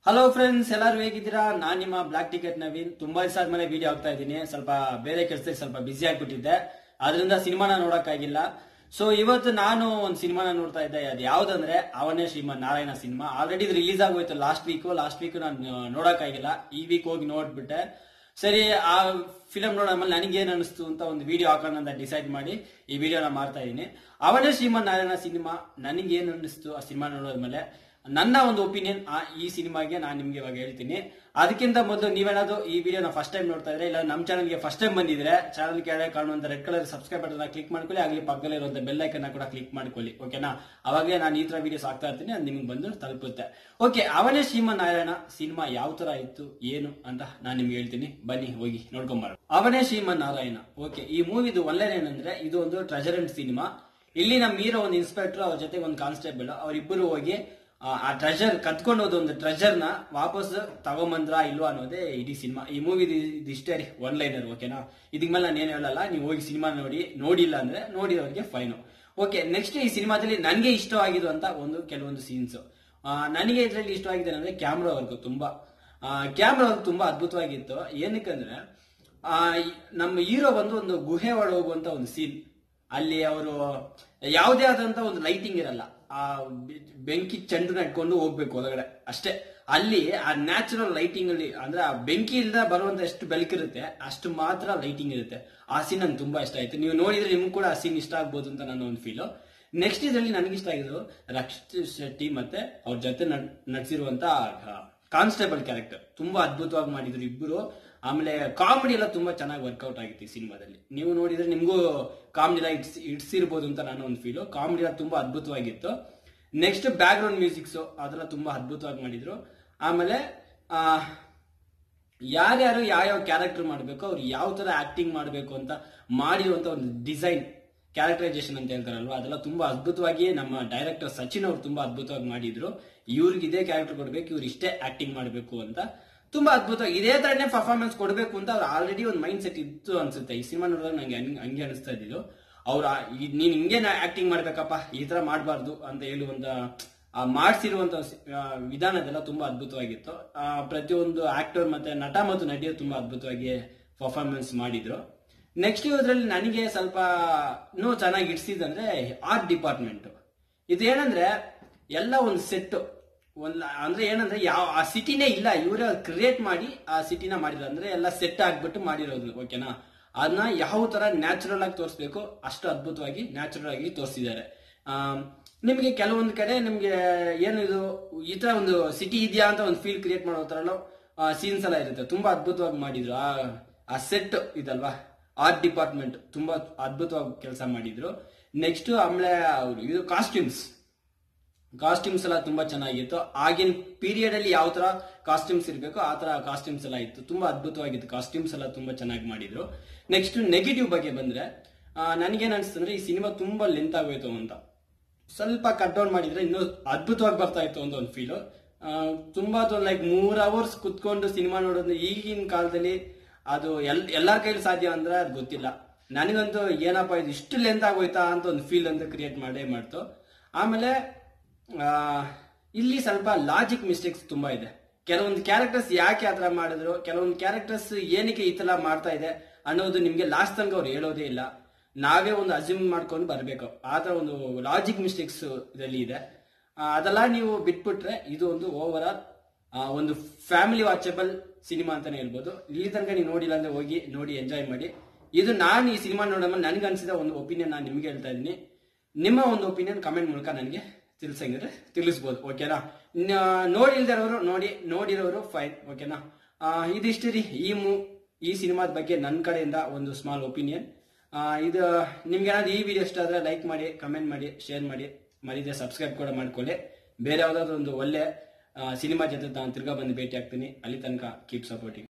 hello friends ಎಲ್ಲರೂ ಹೇಗಿದ್ದೀರಾ ನಾನ್ ನಿಮ್ಮ ಬ್ಲಾಕ್ ಟಿಕೆಟ್ ನವೀನ್ ತುಂಬಾ ದಿವಸ ಆದ್ಮೇಲೆ ವಿಡಿಯೋ ಆಗ್ತಾ ಇದ್ದೀನಿ ಸ್ವಲ್ಪ ಬೇರೆ ಕೆಲಸಕ್ಕೆ ಸ್ವಲ್ಪ ಬಿಸಿ ಆಗ್ಬಿಟ್ಟಿದ್ದೆ ಅದರಿಂದ ಸಿನಿಮಾನ ನೋಡಕ್ಕಾಗಿಲ್ಲ ಸೊ ಇವತ್ತು ನಾನು ಒಂದು ಸಿನಿಮಾನ ನೋಡ್ತಾ ಇದ್ದೆ ಅದು ಯಾವ್ದಂದ್ರೆ ಅವನೇ ಶ್ರೀಮನ್ ನಾರಾಯಣ ಸಿನಿಮಾ ಆಲ್ರೆಡಿ ಇದು ರಿಲೀಸ್ ಆಗೋಯ್ತು ಲಾಸ್ಟ್ ವೀಕ್ ಲಾಸ್ಟ್ ವೀಕ್ ನಾನು ನೋಡಕ್ಕಾಗಿಲ್ಲ ಈ ವೀಕ್ ಹೋಗಿ ನೋಡ್ಬಿಟ್ಟೆ ಸರಿ ಆ ಫಿಲಂ ನೋಡಾದ್ಮೇಲೆ ನನಗೇನ್ ಅನಿಸ್ತು ಅಂತ ಒಂದು ವಿಡಿಯೋ ಹಾಕೋಣ ಅಂತ ಡಿಸೈಡ್ ಮಾಡಿ ಈ ವಿಡಿಯೋನ ಮಾಡ್ತಾ ಇದ್ದೀನಿ ಅವನೇ ಶ್ರೀಮನ್ ನಾರಾಯಣ ಸಿನಿಮಾ ನನಗೇನು ಅನಿಸ್ತು ಆ ಸಿನಿಮಾ ನೋಡೋದ್ಮೇಲೆ ನನ್ನ ಒಂದು ಒಪಿನಿಯನ್ ಈ ಸಿನಿಮಾಗೆ ನಾನು ನಿಮ್ಗೆ ಇವಾಗ ಹೇಳ್ತೀನಿ ಅದಕ್ಕಿಂತ ಮೊದಲು ನೀವೇನಾದ್ರು ಈ ವಿಡಿಯೋನ ಫಸ್ಟ್ ಟೈಮ್ ನೋಡ್ತಾ ಇದ್ರೆ ಇಲ್ಲ ನಮ್ಮ ಚಾನಲ್ಗೆ ಫಸ್ಟ್ ಟೈಮ್ ಬಂದಿದ್ರೆ ಚಾನಲ್ ಕೆಳಗೆ ಕಾಣುವಂತ red colour subscribe button click ಮಾಡ್ಕೊಳ್ಳಿ ಆಗಲಿ ಪಕ್ಕದಲ್ಲಿ ಇರುವಂತ ಬೆಲ್ ಐಕನ್ ಕೂಡ ಕ್ಲಿಕ್ ಮಾಡ್ಕೊಳ್ಳಿ ಓಕೆನಾ ಅವಾಗಲೇ ನಾನು ಈ ತರ ವಿಡಿಯೋಸ್ ಆಗ್ತಾ ಇರ್ತೀನಿ ಅದು ನಿಮ್ಗೆ ಬಂದು ತಲುಪುತ್ತೆ ಓಕೆ ಅವನೇ ಶ್ರೀಮನ್ನಾರಾಯಣ ಸಿನಿಮಾ ಯಾವ ತರ ಇತ್ತು ಏನು ಅಂತ ನಾನು ನಿಮ್ಗೆ ಹೇಳ್ತೀನಿ ಬನ್ನಿ ಹೋಗಿ ನೋಡ್ಕೊಂಬಾರ ಅವನೇ ಶ್ರೀಮನ್ನಾರಾಯಣ ಓಕೆ ಈ ಮೂವಿದು ಒಳ್ಳೆಯ ಏನಂದ್ರೆ ಇದು ಒಂದು ಟ್ರೆಜರೆಂಟ್ ಸಿನಿಮಾ ಇಲ್ಲಿ ನಮ್ಮ ಹೀರೋ ಒಂದು ಇನ್ಸ್ಪೆಕ್ಟರ್ ಅವ್ರ ಜೊತೆ ಒಂದು ಕಾನ್ಸ್ಟೇಬಲ್ ಅವರಿಬ್ಬರು ಹೋಗಿ ಆ, ಆ ಟ್ರೆಜರ್ ಕತ್ಕೊಂಡು ಹೋದ ಒಂದು ಟ್ರೆಜರ್ ನ ವಾಪಸ್ ತಗೊಂಬಂದ್ರ ಇಲ್ವಾ ಅನ್ನೋದೇ ಇಡೀ ಸಿನಿಮಾ ಈ ಮೂವಿ ಇಷ್ಟೇ ರೀ ಒನ್ ಲೈನರ್ ಓಕೆನಾ ಇದಕ್ ಮೇಲೆ ನಾನು ಏನು ಹೇಳಲ್ಲ ನೀವು ಹೋಗಿ ಸಿನಿಮಾ ನೋಡಿ ನೋಡಿಲ್ಲ ಅಂದ್ರೆ ನೋಡಿದವ್ರಿಗೆ ಫೈನು ಓಕೆ ನೆಕ್ಸ್ಟ್ ಈ ಸಿನಿಮಾದಲ್ಲಿ ನನಗೆ ಇಷ್ಟವಾಗಿದ್ದು ಅಂತ ಒಂದು ಕೆಲವೊಂದು ಸೀನ್ಸ್ ನನಗೆ ಇದರಲ್ಲಿ ಇಷ್ಟವಾಗಿದೆ ಅಂದ್ರೆ ಕ್ಯಾಮ್ರಾ ವರ್ಕ್ ತುಂಬಾ ಕ್ಯಾಮ್ರಾ ವರ್ಕ್ ತುಂಬಾ ಅದ್ಭುತವಾಗಿತ್ತು ಏನಕ್ಕಂದ್ರೆ ಆ, ಈ- ನಮ್ಮ ಹೀರೋ ಬಂದು ಒಂದು ಗುಹೆ ಒಳಗೆ ಹೋಗುವಂತ ಒಂದು ಸೀನ್ ಅಲ್ಲಿ ಅವರು ಯಾವುದೇ ಆದಂತ ಒಂದು ಲೈಟಿಂಗ್ ಇರಲ್ಲ ಆ ಬೆ- ಬೆಂಕಿ ಚಂಡು ಇಟ್ಕೊಂಡು ಹೋಗ್ಬೇಕು ಒಳಗಡೆ ಅಷ್ಟೇ ಅಲ್ಲಿ ಆ ನ್ಯಾಚುರಲ್ ಲೈಟಿಂಗ್ ಅಲ್ಲಿ ಅಂದ್ರೆ ಆ ಬೆಂಕಿ ಇಲ್ದ ಬರುವಂತ ಎಷ್ಟು ಬೆಳಕಿರುತ್ತೆ ಅಷ್ಟು ಮಾತ್ರ ಲೈಟಿಂಗ್ ಇರುತ್ತೆ ಆ ಸೀನ್ ನಂಗೆ ತುಂಬಾ ಇಷ್ಟ ಆಯ್ತು ನೀವು ನೋಡಿದ್ರೆ ನಿಮ್ಗೆ ಕೂಡ ಆ ಸೀನ್ ಇಷ್ಟ ಆಗ್ಬೋದು ಅಂತ ನನ್ನ ಒಂದು ಫೀಲು ನೆಕ್ಸ್ಟ್ ಇದರಲ್ಲಿ ನನಗೆ ಇಷ್ಟ ಆಗಿದ್ದು ರಕ್ಷಿತ್ ಶೆಟ್ಟಿ ಮತ್ತೆ ಅವ್ರ ಜೊತೆ ನಟಿಸಿರುವಂತ ಕಾನ್ಸ್ಟೇಬಲ್ ಕ್ಯಾರೆಕ್ಟರ್ ತುಂಬಾ ಅದ್ಭುತವಾಗಿ ಮಾಡಿದ್ರು ಇಬ್ಬರು ಆಮೇಲೆ ಕಾಮಿಡಿ ಎಲ್ಲ ತುಂಬಾ ಚೆನ್ನಾಗಿ ವರ್ಕೌಟ್ ಆಗಿತ್ತು ಈ ಸಿನಿಮಾದಲ್ಲಿ ನೀವು ನೋಡಿದ್ರೆ ನಿಮಗೂ ಕಾಮಿಡಿ ಎಲ್ಲ ಇಡ್ಸ್ ಇಡ್ಸಿರ್ಬೋದು ಅಂತ ನನ್ನ ಒಂದು ಫೀಲು ಕಾಮಿಡಿ ಎಲ್ಲ ತುಂಬಾ ಅದ್ಭುತವಾಗಿತ್ತು ನೆಕ್ಸ್ಟ್ ಬ್ಯಾಕ್ ಗ್ರೌಂಡ್ ಮ್ಯೂಸಿಕ್ಸ್ ಅದೆಲ್ಲ ತುಂಬಾ ಅದ್ಭುತವಾಗಿ ಮಾಡಿದ್ರು ಆಮೇಲೆ ಆ ಯಾರ್ಯಾರು ಯಾವ್ಯಾವ ಕ್ಯಾರೆಕ್ಟರ್ ಮಾಡಬೇಕು ಅವ್ರು ಯಾವ ತರ ಆಕ್ಟಿಂಗ್ ಮಾಡಬೇಕು ಅಂತ ಮಾಡಿರುವಂತ ಒಂದು ಡಿಸೈನ್ ಕ್ಯಾರೆಕ್ಟರೈಸೇಷನ್ ಅಂತ ಹೇಳ್ತಾರಲ್ವಾ ಅದೆಲ್ಲ ತುಂಬಾ ಅದ್ಭುತವಾಗಿ ನಮ್ಮ ಡೈರೆಕ್ಟರ್ ಸಚಿನ್ ಅವ್ರು ತುಂಬಾ ಅದ್ಭುತವಾಗಿ ಮಾಡಿದ್ರು ಇವ್ರಿಗೆ ಇದೇ ಕ್ಯಾರೆಕ್ಟರ್ ಕೊಡ್ಬೇಕು ಇವ್ರು ಇಷ್ಟೇ ಆಕ್ಟಿಂಗ್ ಮಾಡಬೇಕು ಅಂತ ತುಂಬಾ ಅದ್ಭುತ ಇದೇ ತರನೇ ಪರ್ಫಾರ್ಮೆನ್ಸ್ ಕೊಡಬೇಕು ಅಂತ ಅವ್ರು ಆಲ್ರೆಡಿ ಒಂದು ಮೈಂಡ್ ಸೆಟ್ ಇತ್ತು ಅನ್ಸುತ್ತೆ ಈ ಸಿನಿಮಾ ನೋಡಿದಾಗ ನಂಗೆ ಹಂಗ್- ಹಂಗೆ ಅನಿಸ್ತಾ ಇದ್ದಿದ್ದು ಅವ್ರ ನೀನ್ ಹಿಂಗೆ ಆಕ್ಟಿಂಗ್ ಮಾಡ್ಬೇಕಪ್ಪ ಈ ತರ ಮಾಡಬಾರ್ದು ಅಂತ ಹೇಳುವಂತ ಆ ಮಾಡಿಸಿರುವಂತ ವಿಧಾನದೆಲ್ಲ ತುಂಬಾ ಅದ್ಭುತವಾಗಿತ್ತು ಆ, ಪ್ರತಿಯೊಂದು ಆಕ್ಟರ್ ಮತ್ತೆ ನಟ ಮತ್ತು ನಟಿಯರು ತುಂಬಾ ಅದ್ಭುತವಾಗಿ ಪರ್ಫಾರ್ಮೆನ್ಸ್ ಮಾಡಿದ್ರು ನೆಕ್ಸ್ಟ್ ಇದ್ರಲ್ಲಿ ನನಗೆ ಸ್ವಲ್ಪ ಇನ್ನೂ ಚೆನ್ನಾಗಿ ಇಡ್ಸಿದಂದ್ರೆ ಆರ್ಟ್ ಡಿಪಾರ್ಟ್ಮೆಂಟ್ ಇದು ಏನಂದ್ರೆ ಎಲ್ಲ ಒಂದು ಸೆಟ್ ಒಂದ್ ಅಂದ್ರೆ ಏನಂದ್ರೆ ಯಾವ ಆ ಸಿಟಿನೇ ಇಲ್ಲ ಇವರೇ ಕ್ರಿಯೇಟ್ ಮಾಡಿ ಆ ಸಿಟಿನ ಮಾಡಿದ್ರು ಅಂದ್ರೆ ಎಲ್ಲ ಸೆಟ್ ಆಗ್ಬಿಟ್ಟು ಮಾಡಿರೋದು ಓಕೆನಾ ಅದನ್ನ ಯಾವ ತರ ನ್ಯಾಚುರಲ್ ಆಗಿ ತೋರಿಸ್ಬೇಕು ಅಷ್ಟು ಅದ್ಭುತವಾಗಿ ನ್ಯಾಚುರಲ್ ಆಗಿ ತೋರಿಸಿದ್ದಾರೆ ನಿಮಗೆ ಕೆಲವೊಂದು ಕಡೆ ನಿಮ್ಗೆ ಏನು ಇದು ಈ ತರ ಒಂದು ಸಿಟಿ ಇದೆಯಾ ಅಂತ ಒಂದು ಫೀಲ್ ಕ್ರಿಯೇಟ್ ಮಾಡೋ ತರನೋ ಸೀನ್ಸ್ ಎಲ್ಲ ಇರುತ್ತೆ ತುಂಬಾ ಅದ್ಭುತವಾಗಿ ಮಾಡಿದ್ರು ಆ ಆ ಸೆಟ್ ಇದಲ್ವಾ ಆರ್ಟ್ ಡಿಪಾರ್ಟ್ಮೆಂಟ್ ತುಂಬಾ ಅದ್ಭುತವಾಗಿ ಕೆಲಸ ಮಾಡಿದ್ರು ನೆಕ್ಸ್ಟ್ ಆಮೇಲೆ ಅವ್ರು ಇದು ಕಾಸ್ಟ್ಯೂಮ್ಸ್ ಕಾಸ್ಟ್ಯೂಮ್ಸ್ ಎಲ್ಲ ತುಂಬಾ ಚೆನ್ನಾಗಿತ್ತು ಆಗಿನ ಪೀರಿಯಡ್ ಅಲ್ಲಿ ಯಾವ ತರ ಕಾಸ್ಟ್ಯೂಮ್ಸ್ ಇರಬೇಕು ಆ ತರ ಕಾಸ್ಟ್ಯೂಮ್ಸ್ ಎಲ್ಲ ಇತ್ತು ತುಂಬಾ ಅದ್ಭುತವಾಗಿತ್ತು ಕಾಸ್ಟ್ಯೂಮ್ಸ್ ಎಲ್ಲ ತುಂಬಾ ಚೆನ್ನಾಗಿ ಮಾಡಿದ್ರು ನೆಕ್ಸ್ಟ್ ನೆಗೆಟಿವ್ ಬಗ್ಗೆ ಬಂದ್ರೆ ನನಗೇನ್ ಅನ್ಸುತ್ತೆ ಅಂದ್ರೆ ಈ ಸಿನಿಮಾ ತುಂಬಾ ಲೆಂತ್ ಆಗೋಯ್ತು ಅಂತ ಸ್ವಲ್ಪ ಕಟ್ ಡೌನ್ ಮಾಡಿದ್ರೆ ಇನ್ನೂ ಅದ್ಭುತವಾಗಿ ಬರ್ತಾ ಇತ್ತು ಅಂತ ಒಂದು ಫೀಲು ತುಂಬಾ ಲೈಕ್ ಮೂರ್ ಅವರ್ಸ್ ಕುತ್ಕೊಂಡು ಸಿನಿಮಾ ನೋಡೋದು ಈಗಿನ ಕಾಲದಲ್ಲಿ ಅದು ಎಲ್ ಎಲ್ಲಾರ ಕೈಲಿ ಸಾಧ್ಯ ಅಂದ್ರೆ ಅದು ಗೊತ್ತಿಲ್ಲ ನನಗಂತೂ ಏನಪ್ಪಾ ಇದು ಇಷ್ಟು ಲೆಂತ್ ಆಗೋಯ್ತಾ ಅಂತ ಒಂದು ಫೀಲ್ ಅಂತ ಕ್ರಿಯೇಟ್ ಮಾಡೇ ಮಾಡ್ತು ಆಮೇಲೆ ಆ, ಇಲ್ಲಿ ಸ್ವಲ್ಪ ಲಾಜಿಕ್ ಮಿಸ್ಟೇಕ್ಸ್ ತುಂಬಾ ಇದೆ ಕೆಲವೊಂದು ಕ್ಯಾರೆಕ್ಟರ್ಸ್ ಯಾಕೆ ಆ ತರ ಮಾಡಿದ್ರು ಕೆಲವೊಂದು ಕ್ಯಾರೆಕ್ಟರ್ಸ್ ಏನಕ್ಕೆ ಈ ತರ ಮಾಡ್ತಾ ಇದೆ ಅನ್ನೋದು ನಿಮ್ಗೆ ಲಾಸ್ಟ್ ತನಕ ಅವ್ರು ಹೇಳೋದೇ ಇಲ್ಲ ನಾವೇ ಒಂದು ಅಸ್ಯೂಮ್ ಮಾಡ್ಕೊಂಡು ಬರ್ಬೇಕು ಆ ತರ ಒಂದು ಲಾಜಿಕ್ ಮಿಸ್ಟೇಕ್ಸ್ ಇದರಲ್ಲಿ ಇದೆ ಆ, ಅದೆಲ್ಲ ನೀವು ಬಿಟ್ಬಿಟ್ರೆ ಇದು ಒಂದು ಓವರ್ ಆಲ್ ಒಂದು ಫ್ಯಾಮಿಲಿ ವಾಚಬಲ್ ಸಿನಿಮಾ ಅಂತಾನೆ ಹೇಳ್ಬೋದು ಇಲ್ಲಿ ತನಕ ನೀವು ನೋಡಿಲ್ಲ ಅಂದ್ರೆ ಹೋಗಿ ನೋಡಿ ಎಂಜಾಯ್ ಮಾಡಿ ಇದು ನಾನು ಈ ಸಿನಿಮಾ ನೋಡೋಣ ನನಗೆ ಅನ್ಸಿದ ಒಂದು ಒಪಿನಿಯನ್ ನಾನು ನಿಮ್ಗೆ ಹೇಳ್ತಾ ಇದ್ದೀನಿ ನಿಮ್ಮ ಒಂದು ಒಪಿನಿಯನ್ ಕಮೆಂಟ್ ಮೂಲಕ ನನಗೆ ತಿಳಿಸಂಗಿದ್ರೆ ತಿಳಿಸ್ಬೋದು ಓಕೆನಾ ನ- ನೋಡಿಲ್ದಿರೋರು ನೋಡಿ ನೋಡಿರೋರು ಫೈನ್ ಓಕೆನಾ ಆ, ಇದಿಷ್ಟು ರೀ ಈ ಮೂ ಈ ಸಿನಿಮಾದ ಬಗ್ಗೆ ನನ್ನ ಕಡೆಯಿಂದ ಒಂದು ಸ್ಮಾಲ್ ಒಪಿನಿಯನ್ ಇದು ನಿಮ್ಗೆ ಏನಾದ್ರು ಈ ವಿಡಿಯೋ ಇಷ್ಟ ಆದ್ರೆ ಲೈಕ್ ಮಾಡಿ ಕಮೆಂಟ್ ಮಾಡಿ ಶೇರ್ ಮಾಡಿ ಮರಿದೆ ಸಬ್ಸ್ಕ್ರೈಬ್ ಕೂಡ ಮಾಡ್ಕೊಳ್ಳಿ ಬೇರೆ ಯಾವ್ದಾದ್ರು ಒಂದು ಒಳ್ಳೆ ಸಿನಿಮಾ ಜೊತೆ ನಾನು ತಿರ್ಗಾ ಬಂದು ಭೇಟಿ ಆಗ್ತೀನಿ ಅಲ್ಲಿ ತನಕ ಕೀಪ್ ಸಪೋರ್ಟಿಂಗ್